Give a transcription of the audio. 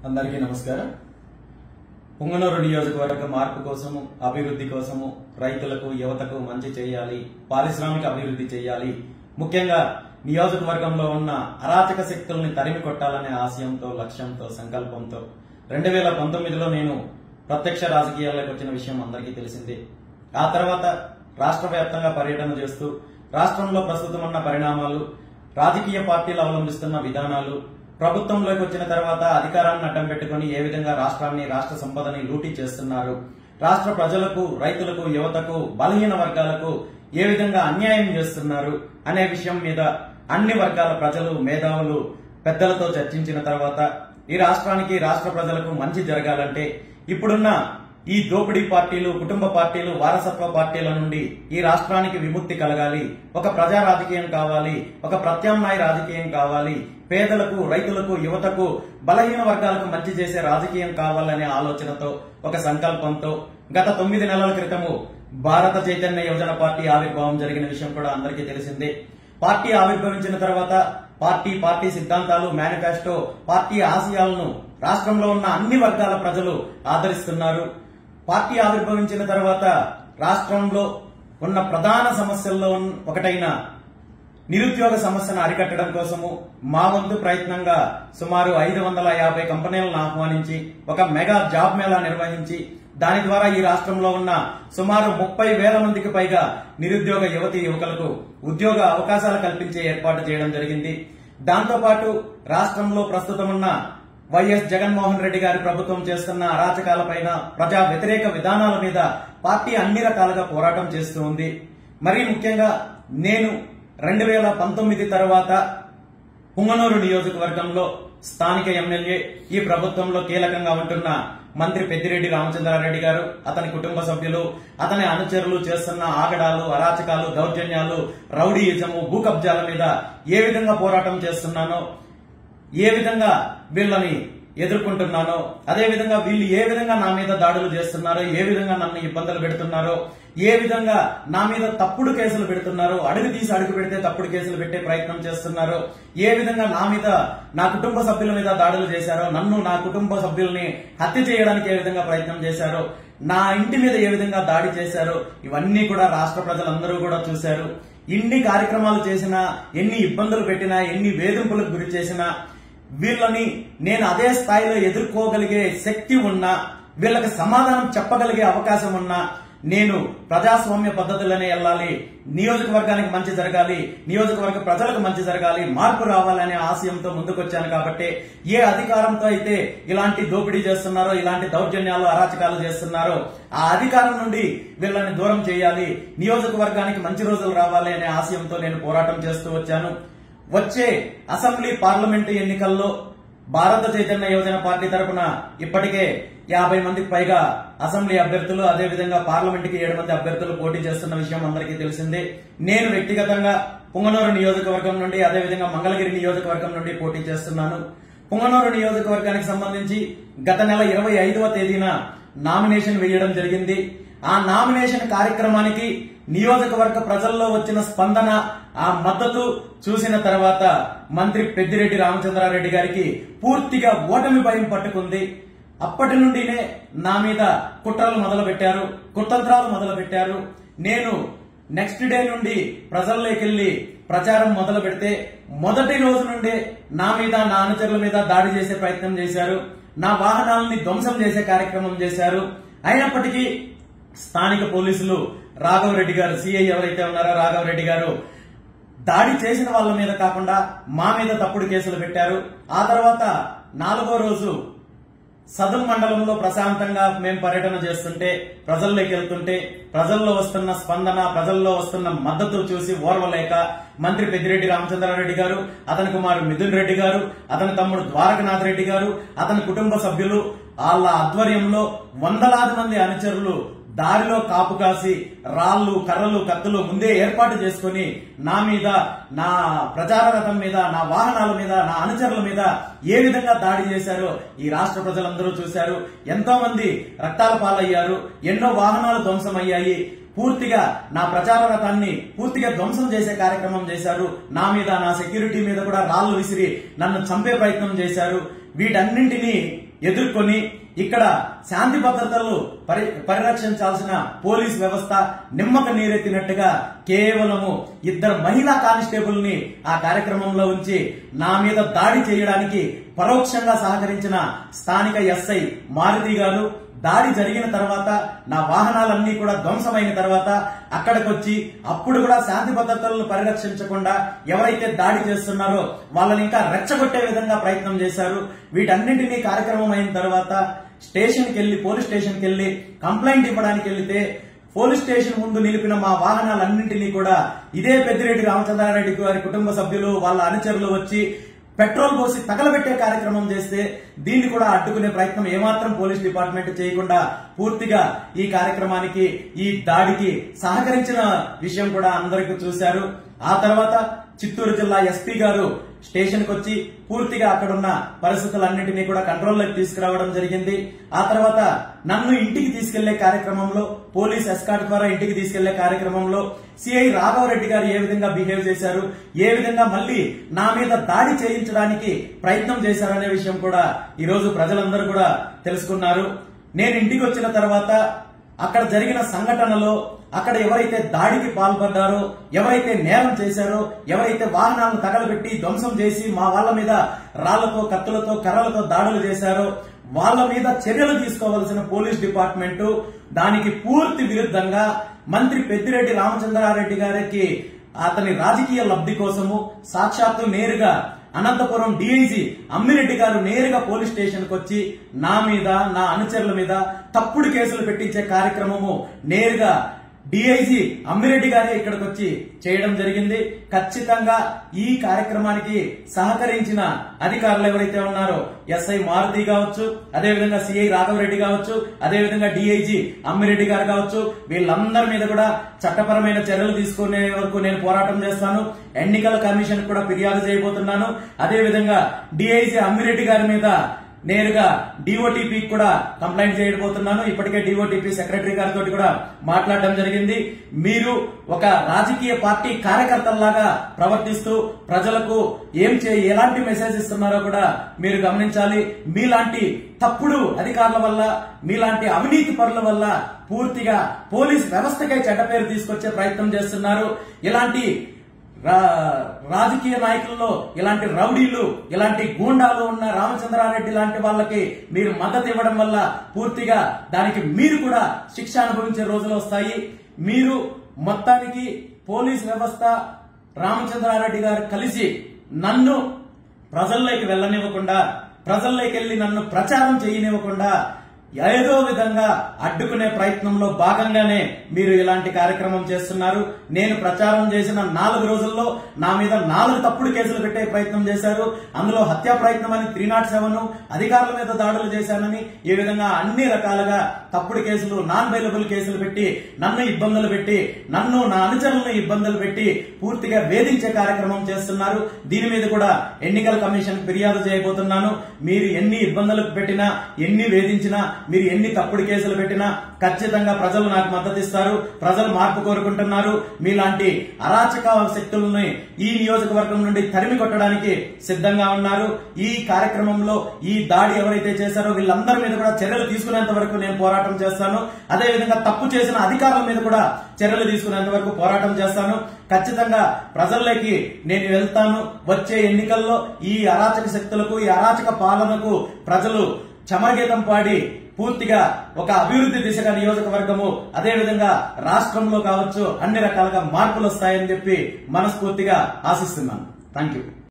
అందరికీ నమస్కారం పుంగనూరు నియోజకవర్గ మార్పు కోసము అభివృద్ధి కోసము రైతులకు యువతకు మంచి చేయాలి పారిశ్రామిక అభివృద్ధి చేయాలి ముఖ్యంగా నియోజకవర్గంలో ఉన్న అరాచక శక్తుల్ని తరిమి కొట్టాలనే ఆశయంతో లక్ష్యంతో సంకల్పంతో రెండు వేల పంతొమ్మిదిలో నేను ప్రత్యక్ష రాజకీయాల్లోకి వచ్చిన విషయం అందరికీ తెలిసిందే ఆ తర్వాత రాష్ట్ర వ్యాప్తంగా పర్యటన చేస్తూ రాష్ట్రంలో ప్రస్తుతం ఉన్న పరిణామాలు రాజకీయ పార్టీలు అవలంబిస్తున్న విధానాలు ప్రభుత్వంలోకి వచ్చిన తర్వాత అధికారాన్ని అడ్డం పెట్టుకుని ఏ విధంగా రాష్ట్రాన్ని రాష్ట్ర సంపదని లూటీ చేస్తున్నారు రాష్ట్ర ప్రజలకు రైతులకు యువతకు బలహీన వర్గాలకు ఏ విధంగా అన్యాయం చేస్తున్నారు అనే విషయం మీద అన్ని వర్గాల ప్రజలు మేధావులు పెద్దలతో చర్చించిన తర్వాత ఈ రాష్ట్రానికి రాష్ట్ర ప్రజలకు మంచి జరగాలంటే ఇప్పుడున్న ఈ దోపిడీ పార్టీలు కుటుంబ పార్టీలు వారసత్వ పార్టీల నుండి ఈ రాష్ట్రానికి విముక్తి కలగాలి ఒక ప్రజా రాజకీయం కావాలి ఒక ప్రత్యామ్నాయ రాజకీయం కావాలి పేదలకు రైతులకు యువతకు బలహీన వర్గాలకు మంచి చేసే రాజకీయం కావాలనే ఆలోచనతో ఒక సంకల్పంతో గత తొమ్మిది నెలల క్రితము భారత చైతన్య యోజన పార్టీ ఆవిర్భావం జరిగిన విషయం కూడా అందరికీ తెలిసిందే పార్టీ ఆవిర్భవించిన తర్వాత పార్టీ పార్టీ సిద్ధాంతాలు మేనిఫెస్టో పార్టీ ఆశయాలను రాష్ట్రంలో ఉన్న అన్ని వర్గాల ప్రజలు ఆదరిస్తున్నారు పార్టీ ఆవిర్భవించిన తర్వాత రాష్ట్రంలో ఉన్న ప్రధాన సమస్యల్లో ఉన్న- ఒకటైన నిరుద్యోగ సమస్యను అరికట్టడం కోసము మా వంతు ప్రయత్నంగా సుమారు ఐదు వందల యాభై కంపెనీలను ఆహ్వానించి ఒక మెగా జాబ్ మేళా నిర్వహించి దాని ద్వారా ఈ రాష్ట్రంలో ఉన్న సుమారు ముప్పై వేల మందికి పైగా నిరుద్యోగ యువతి యువకులకు ఉద్యోగ అవకాశాలు కల్పించే ఏర్పాటు చేయడం జరిగింది దాంతో పాటు రాష్ట్రంలో ప్రస్తుతం ఉన్న వైఎస్ జగన్మోహన్ రెడ్డి గారి ప్రభుత్వం చేస్తున్న అరాచకాలపైన ప్రజా వ్యతిరేక విధానాల మీద పార్టీ అన్ని రకాలుగా పోరాటం చేస్తూ ఉంది మరీ ముఖ్యంగా నేను రెండు వేల పంతొమ్మిది తర్వాత పుంగనూరు నియోజకవర్గంలో స్థానిక ఎమ్మెల్యే ఈ ప్రభుత్వంలో కీలకంగా ఉంటున్న మంత్రి పెద్దిరెడ్డి రామచంద్రారెడ్డి గారు అతని కుటుంబ సభ్యులు అతని అనుచరులు చేస్తున్న ఆగడాలు అరాచకాలు దౌర్జన్యాలు రౌడీయిజము భూ కబ్జాల మీద ఏ విధంగా పోరాటం చేస్తున్నానో ఏ విధంగా వీళ్ళని ఎదుర్కొంటున్నానో అదే విధంగా వీళ్ళు ఏ విధంగా నా మీద దాడులు చేస్తున్నారో ఏ విధంగా నన్ను ఇబ్బందులు పెడుతున్నారో ఏ విధంగా నా మీద తప్పుడు కేసులు పెడుతున్నారో అడుగు తీసి అడుగు పెడితే తప్పుడు కేసులు పెట్టే ప్రయత్నం చేస్తున్నారో ఏ విధంగా నా మీద నా కుటుంబ సభ్యుల మీద దాడులు చేశారో నన్ను నా కుటుంబ సభ్యుల్ని హత్య చేయడానికి ఏ విధంగా ప్రయత్నం చేశారో నా ఇంటి మీద ఏ విధంగా దాడి చేశారో ఇవన్నీ కూడా రాష్ట్ర ప్రజలందరూ కూడా చూశారు ఇన్ని కార్యక్రమాలు చేసినా ఎన్ని ఇబ్బందులు పెట్టినా ఎన్ని వేధింపులకు గురి చేసినా వీళ్ళని నేను అదే స్థాయిలో ఎదుర్కోగలిగే శక్తి ఉన్నా వీళ్ళకి సమాధానం చెప్పగలిగే అవకాశం ఉన్నా నేను ప్రజాస్వామ్య పద్ధతులనే వెళ్ళాలి నియోజకవర్గానికి మంచి జరగాలి నియోజకవర్గ ప్రజలకు మంచి జరగాలి మార్పు రావాలనే ఆశయంతో ముందుకొచ్చాను కాబట్టి ఏ అధికారంతో అయితే ఇలాంటి దోపిడీ చేస్తున్నారో ఇలాంటి దౌర్జన్యాలు అరాచకాలు చేస్తున్నారో ఆ అధికారం నుండి వీళ్ళని దూరం చేయాలి నియోజకవర్గానికి మంచి రోజులు రావాలి అనే ఆశయంతో నేను పోరాటం చేస్తూ వచ్చాను వచ్చే అసెంబ్లీ పార్లమెంటు ఎన్నికల్లో భారత చైతన్య యోజన పార్టీ తరపున ఇప్పటికే యాభై మందికి పైగా అసెంబ్లీ అభ్యర్థులు అదేవిధంగా పార్లమెంట్ కి ఏడు మంది అభ్యర్థులు పోటీ చేస్తున్న విషయం అందరికీ తెలిసిందే నేను వ్యక్తిగతంగా పుంగనూరు నియోజకవర్గం నుండి అదేవిధంగా మంగళగిరి నియోజకవర్గం నుండి పోటీ చేస్తున్నాను పుంగనూరు నియోజకవర్గానికి సంబంధించి గత నెల ఇరవై ఐదవ తేదీన నామినేషన్ వేయడం జరిగింది ఆ నామినేషన్ కార్యక్రమానికి నియోజకవర్గ ప్రజల్లో వచ్చిన స్పందన ఆ మద్దతు చూసిన తర్వాత మంత్రి పెద్దిరెడ్డి రామచంద్రారెడ్డి గారికి పూర్తిగా ఓటమి భయం పట్టుకుంది అప్పటి నుండినే నా మీద కుట్రలు మొదలు పెట్టారు కుతంత్రాలు మొదలు పెట్టారు నేను నెక్స్ట్ డే నుండి ప్రజల్లోకి వెళ్లి ప్రచారం మొదలు పెడితే మొదటి రోజు నుండే నా మీద నా అనుచరుల మీద దాడి చేసే ప్రయత్నం చేశారు నా వాహనాలని ధ్వంసం చేసే కార్యక్రమం చేశారు అయినప్పటికీ స్థానిక పోలీసులు రాఘవరెడ్డి గారు సిఐ ఎవరైతే ఉన్నారో రాఘవరెడ్డి గారు దాడి చేసిన వాళ్ళ మీద కాకుండా మా మీద తప్పుడు కేసులు పెట్టారు ఆ తర్వాత నాలుగో రోజు సదన్ మండలంలో ప్రశాంతంగా మేము పర్యటన చేస్తుంటే ప్రజల్లోకి వెళ్తుంటే ప్రజల్లో వస్తున్న స్పందన ప్రజల్లో వస్తున్న మద్దతు చూసి ఓర్వలేక మంత్రి పెద్దిరెడ్డి రామచంద్రారెడ్డి గారు అతని కుమారుడు మిథున్ రెడ్డి గారు అతని తమ్ముడు ద్వారకనాథ్ రెడ్డి గారు అతని కుటుంబ సభ్యులు వాళ్ళ ఆధ్వర్యంలో వందలాది మంది అనుచరులు దారిలో కాపు కాసి రాళ్లు కర్రలు కత్తులు ముందే ఏర్పాటు చేసుకుని నా మీద నా ప్రచార రథం మీద నా వాహనాల మీద నా అనుచరుల మీద ఏ విధంగా దాడి చేశారో ఈ రాష్ట్ర ప్రజలందరూ చూశారు ఎంతో మంది రక్తాల పాలయ్యారు ఎన్నో వాహనాలు ధ్వంసమయ్యాయి పూర్తిగా నా ప్రచార రథాన్ని పూర్తిగా ధ్వంసం చేసే కార్యక్రమం చేశారు నా మీద నా సెక్యూరిటీ మీద కూడా రాళ్లు విసిరి నన్ను చంపే ప్రయత్నం చేశారు వీటన్నింటినీ ఎదుర్కొని ఇక్కడ శాంతి భద్రతలు పరి పరిరక్షించాల్సిన పోలీస్ వ్యవస్థ నిమ్మక నీరెత్తినట్టుగా కేవలము ఇద్దరు మహిళా కానిస్టేబుల్ ని ఆ కార్యక్రమంలో ఉంచి నా మీద దాడి చేయడానికి పరోక్షంగా సహకరించిన స్థానిక ఎస్ఐ మారుతి గారు దాడి జరిగిన తర్వాత నా వాహనాలన్నీ కూడా ధ్వంసమైన తర్వాత అక్కడికి వచ్చి అప్పుడు కూడా శాంతి భద్రతలను పరిరక్షించకుండా ఎవరైతే దాడి చేస్తున్నారో వాళ్ళని ఇంకా రెచ్చగొట్టే విధంగా ప్రయత్నం చేశారు వీటన్నింటినీ కార్యక్రమం అయిన తర్వాత స్టేషన్కి వెళ్లి పోలీస్ స్టేషన్కి వెళ్లి కంప్లైంట్ ఇవ్వడానికి వెళ్తే పోలీస్ స్టేషన్ ముందు నిలిపిన మా వాహనాలన్నింటినీ కూడా ఇదే పెద్దిరెడ్డి రామచంద్రారెడ్డి గారి కుటుంబ సభ్యులు వాళ్ళ అనుచరులు వచ్చి పెట్రోల్ పోసి తగలబెట్టే కార్యక్రమం చేస్తే దీన్ని కూడా అడ్డుకునే ప్రయత్నం ఏమాత్రం పోలీస్ డిపార్ట్మెంట్ చేయకుండా పూర్తిగా ఈ కార్యక్రమానికి ఈ దాడికి సహకరించిన విషయం కూడా అందరికీ చూశారు ఆ తర్వాత చిత్తూరు జిల్లా ఎస్పీ గారు స్టేషన్ కు వచ్చి పూర్తిగా అక్కడున్న పరిస్థితులన్నింటినీ కూడా కంట్రోల్లోకి తీసుకురావడం జరిగింది ఆ తర్వాత నన్ను ఇంటికి తీసుకెళ్లే కార్యక్రమంలో పోలీస్ ఎస్కాట్ ద్వారా ఇంటికి తీసుకెళ్లే కార్యక్రమంలో సిఐ రాఘవరెడ్డి గారు ఏ విధంగా బిహేవ్ చేశారు ఏ విధంగా మళ్ళీ నా మీద దాడి చేయించడానికి ప్రయత్నం చేశారనే విషయం కూడా ఈ రోజు ప్రజలందరూ కూడా తెలుసుకున్నారు నేను ఇంటికి వచ్చిన తర్వాత అక్కడ జరిగిన సంఘటనలో అక్కడ ఎవరైతే దాడికి పాల్పడ్డారో ఎవరైతే నేరం చేశారో ఎవరైతే వాహనాలను తగలబెట్టి ధ్వంసం చేసి మా వాళ్ళ మీద రాళ్లతో కత్తులతో కర్రలతో దాడులు చేశారో వాళ్ళ మీద చర్యలు తీసుకోవాల్సిన పోలీస్ డిపార్ట్మెంట్ దానికి పూర్తి విరుద్ధంగా మంత్రి పెద్దిరెడ్డి రామచంద్రారెడ్డి గారికి అతని రాజకీయ లబ్ధి కోసము సాక్షాత్తు నేరుగా అనంతపురం డిఐజీ అమ్మిరెడ్డి గారు నేరుగా పోలీస్ స్టేషన్ కు వచ్చి నా మీద నా అనుచరుల మీద తప్పుడు కేసులు పెట్టించే కార్యక్రమము నేరుగా డిఐజీ అమ్మిరెడ్డి గారే ఇక్కడికి వచ్చి చేయడం జరిగింది ఖచ్చితంగా ఈ కార్యక్రమానికి సహకరించిన అధికారులు ఎవరైతే ఉన్నారో ఎస్ఐ మారుతి కావచ్చు అదేవిధంగా సిఐ రాఘవరెడ్డి కావచ్చు అదేవిధంగా డిఐజీ అమ్మిరెడ్డి గారు కావచ్చు వీళ్ళందరి మీద కూడా చట్టపరమైన చర్యలు తీసుకునే వరకు నేను పోరాటం చేస్తాను ఎన్నికల కమిషన్ కూడా ఫిర్యాదు చేయబోతున్నాను అదేవిధంగా డిఐజీ అమ్మిరెడ్డి గారి మీద నేరుగా డిఓటిపి కూడా కంప్లైంట్ చేయబోతున్నాను ఇప్పటికే డిఓటిపి సెక్రటరీ గారితో కూడా మాట్లాడడం జరిగింది మీరు ఒక రాజకీయ పార్టీ కార్యకర్తల్లాగా ప్రవర్తిస్తూ ప్రజలకు ఏం చే ఎలాంటి మెసేజ్ ఇస్తున్నారో కూడా మీరు గమనించాలి మీలాంటి తప్పుడు అధికారుల వల్ల మీలాంటి అవినీతి పరుల వల్ల పూర్తిగా పోలీస్ వ్యవస్థకే చెడ్డ పేరు తీసుకొచ్చే ప్రయత్నం చేస్తున్నారు ఇలాంటి రా- రాజకీయ నాయకుల్లో ఇలాంటి రౌడీలు ఇలాంటి గూండాలు ఉన్న రామచంద్రారెడ్డి లాంటి వాళ్ళకి మీరు మద్దతు ఇవ్వడం వల్ల పూర్తిగా దానికి మీరు కూడా శిక్ష అనుభవించే రోజులు వస్తాయి మీరు మొత్తానికి పోలీస్ వ్యవస్థ రామచంద్రారెడ్డి గారు కలిసి నన్ను ప్రజల్లోకి వెళ్ళనివ్వకుండా ప్రజల్లోకి వెళ్లి నన్ను ప్రచారం చేయనివ్వకుండా ఏదో విధంగా అడ్డుకునే ప్రయత్నంలో భాగంగానే మీరు ఇలాంటి కార్యక్రమం చేస్తున్నారు నేను ప్రచారం చేసిన నాలుగు రోజుల్లో నా మీద నాలుగు తప్పుడు కేసులు పెట్టే ప్రయత్నం చేశారు అందులో హత్యా ప్రయత్నం అని త్రీ నాట్ సెవెన్ అధికారుల మీద దాడులు చేశానని ఈ విధంగా అన్ని రకాలుగా తప్పుడు కేసులు నాన్ బెయిలబుల్ కేసులు పెట్టి నన్ను ఇబ్బందులు పెట్టి నన్ను నా అనుచరులను ఇబ్బందులు పెట్టి పూర్తిగా వేధించే కార్యక్రమం చేస్తున్నారు దీని మీద కూడా ఎన్నికల కమిషన్ ఫిర్యాదు చేయబోతున్నాను మీరు ఎన్ని ఇబ్బందులకు పెట్టినా ఎన్ని వేధించినా మీరు ఎన్ని తప్పుడు కేసులు పెట్టినా ఖచ్చితంగా ప్రజలు నాకు మద్దతు ఇస్తారు ప్రజలు మార్పు కోరుకుంటున్నారు మీలాంటి అరాచక శక్తులని ఈ నియోజకవర్గం నుండి తరిమి కొట్టడానికి సిద్ధంగా ఉన్నారు ఈ కార్యక్రమంలో ఈ దాడి ఎవరైతే చేశారో వీళ్ళందరి మీద కూడా చర్యలు తీసుకునేంత వరకు నేను పోరాటం చేస్తాను అదే విధంగా తప్పు చేసిన అధికారుల మీద కూడా చర్యలు తీసుకునేంత వరకు పోరాటం చేస్తాను ఖచ్చితంగా ప్రజల్లోకి నేను వెళ్తాను వచ్చే ఎన్నికల్లో ఈ అరాచక శక్తులకు ఈ అరాచక పాలనకు ప్రజలు చమరగీతం పాడి పూర్తిగా ఒక అభివృద్ధి దిశగా నియోజకవర్గము అదే విధంగా రాష్ట్రంలో కావచ్చు అన్ని రకాలుగా మార్పులు వస్తాయని చెప్పి మనస్ఫూర్తిగా ఆశిస్తున్నాను థ్యాంక్ యూ